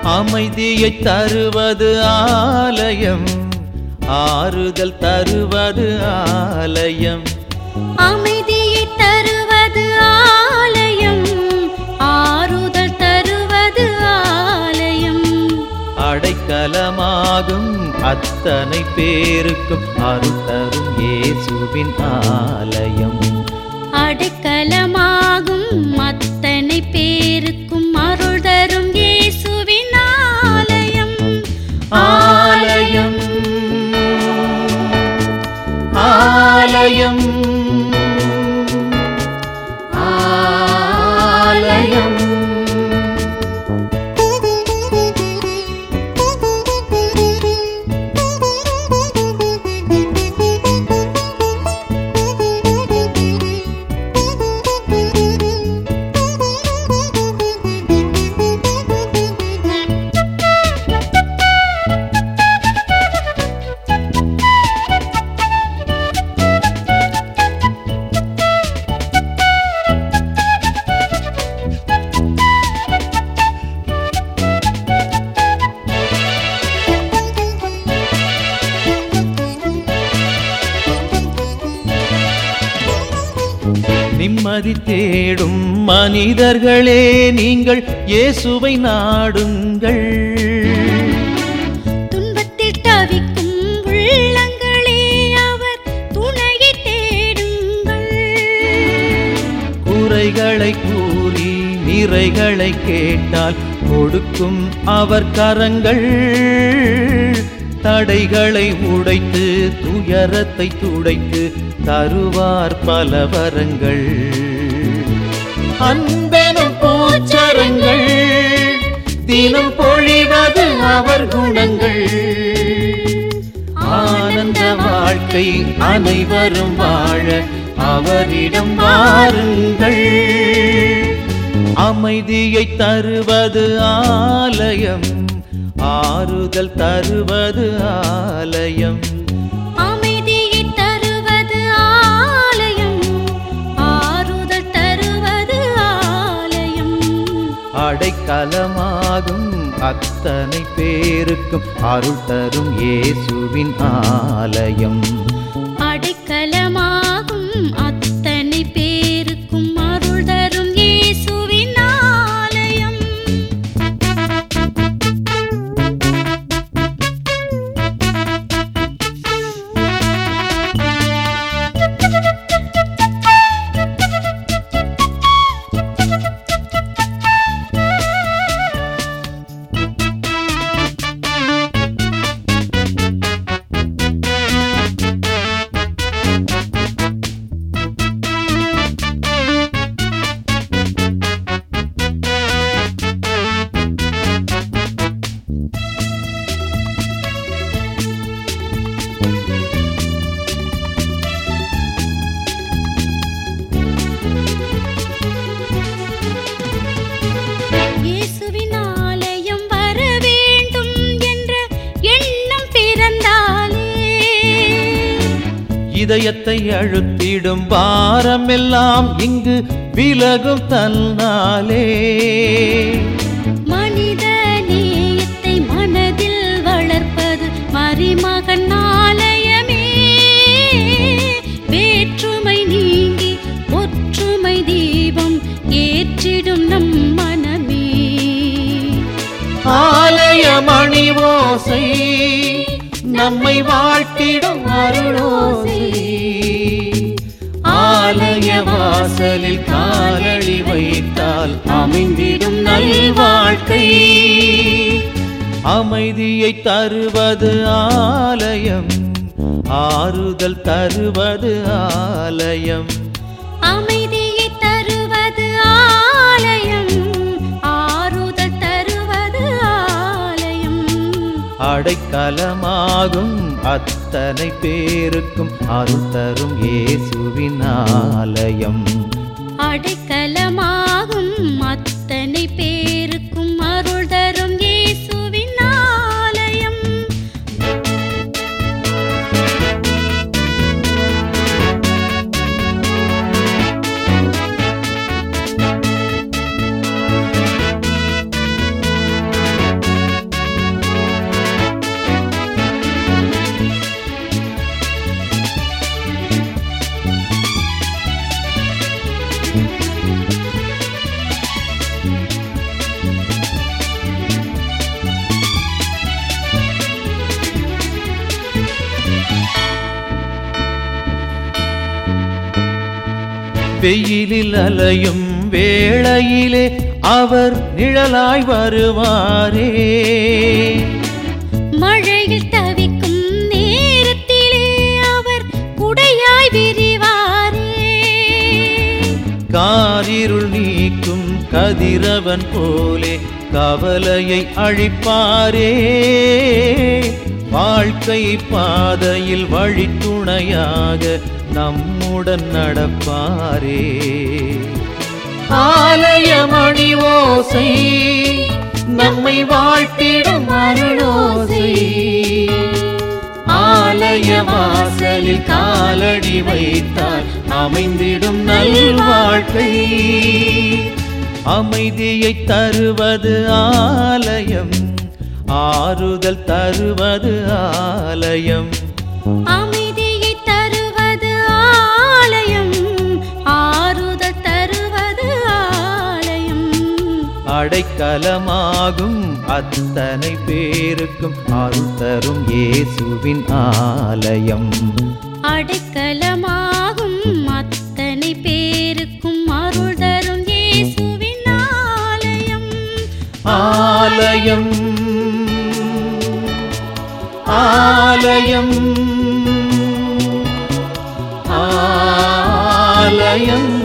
அமைதியை தருவது ஆலயம் ஆறுதல் தருவது ஆலயம் அமைதியை தருவது ஆலயம் ஆறுதல் தருவது ஆலயம் அடைக்கலமாகும் அத்தனை பேருக்கும் அருள் தரும் இயேசுவின் ஆலயம் அடைக்கலமாகும் அத்தனை பேருக்கும் அருள் தரும் இயேசுவின் ஆலயம் ஆலயம் ஆலயம் ஆலயம் நிம்மதி தேடும் மனிதர்களே நீங்கள் இயேசுவை நாடுங்கள் துன்பத்தில் தவிக்கும் உள்ளங்களே அவர் துணையை தேடுங்கள் குறைகளை கூறி நிறைகளை கேட்டால் கொடுக்கும் அவர் கரங்கள் தடைகளை உடைத்து துயரத்தை துடைத்து தருவார் பல வரங்கள் அன்பெனும் பூச்சரங்கள் தினம் பொழிவது அவர் குணங்கள் ஆனந்த வாழ்க்கை அனைவரும் வாழ அவரிடம் வாருங்கள் அமைதியை தருவது ஆலயம் ஆறுதல் தருவது ஆலயம் அமைதியை தருவது ஆலயம் ஆறுதல் தருவது ஆலயம் அடைக்கலமாகும் அத்தனை பேருக்கும் அருள் தரும் இயேசுவின் ஆலயம் அடைக்கலமாகும் அத்தனை பேருக்கும் அருள் தரும் இயேசுவின் ஆலயம் இயேசுவின் ஆலயம் வர வேண்டும் என்ற எண்ணம் பிறந்தாலே இதயத்தை அழுத்திடும் பாரமெல்லாம் இங்கு விலகும் தன்னாலே மனித நேயத்தை மனதில் வளர்ப்பது மரிமகன் ஆலயமே வேற்றுமை நீங்கி ஒற்றுமை தீபம் ஏற்றிடும் நம் மனமே ஆலய மணி ஓசை நம்மை வாழ்த்திடும் அருளோசை ஆலய வாசலில் காலடி வைத்தால் அமைந்திடும் நல்வாழ்க்கை அமைதியை தருவது ஆலயம் ஆறுதல் தருவது ஆலயம் அமைதியை தருவது ஆலயம் ஆறுதல் தருவது ஆலயம் அடைக்கலமாகும் அத்தனை பேருக்கும் அருள் தரும் இயேசுவின் ஆலயம் அடைக்கலமாகும் அத்தனை பேருக்கும் அருள் தரும் இயேசுவின் ஆலயம் வெயிலில் அலையும் வேளையிலே அவர் நிழலாய் வருவாரே மழையில் தவிக்கும் நேரத்திலே அவர் குடையாய் விரிவாரே காரிருள் நீக்கும் கதிரவன் போலே கவலையை அழிப்பாரே வாழ்க்கை பாதையில் வழித்துணையாக நம்முடன் நடப்பாரே ஆலயமணி ஓசை நம்மை வாழ்த்திடும் அருளோசை ஆலய வாசலில் காலடி வைத்தால் அமைந்திடும் நல்வாழ்க்கை அமைதியை தருவது ஆலயம் ஆறுதல் தருவது ஆலயம் அமைதியை தருவது ஆலயம் ஆறுதல் தருவது ஆலயம் அடைக்கலமாகும் அத்தனை பேருக்கும் அருள் தரும் இயேசுவின் ஆலயம் அடைக்கலமாகும் அத்தனை பேருக்கும் அருள் தரும் இயேசுவின் ஆலயம் ஆலயம் ஆலயம் ஆலயம்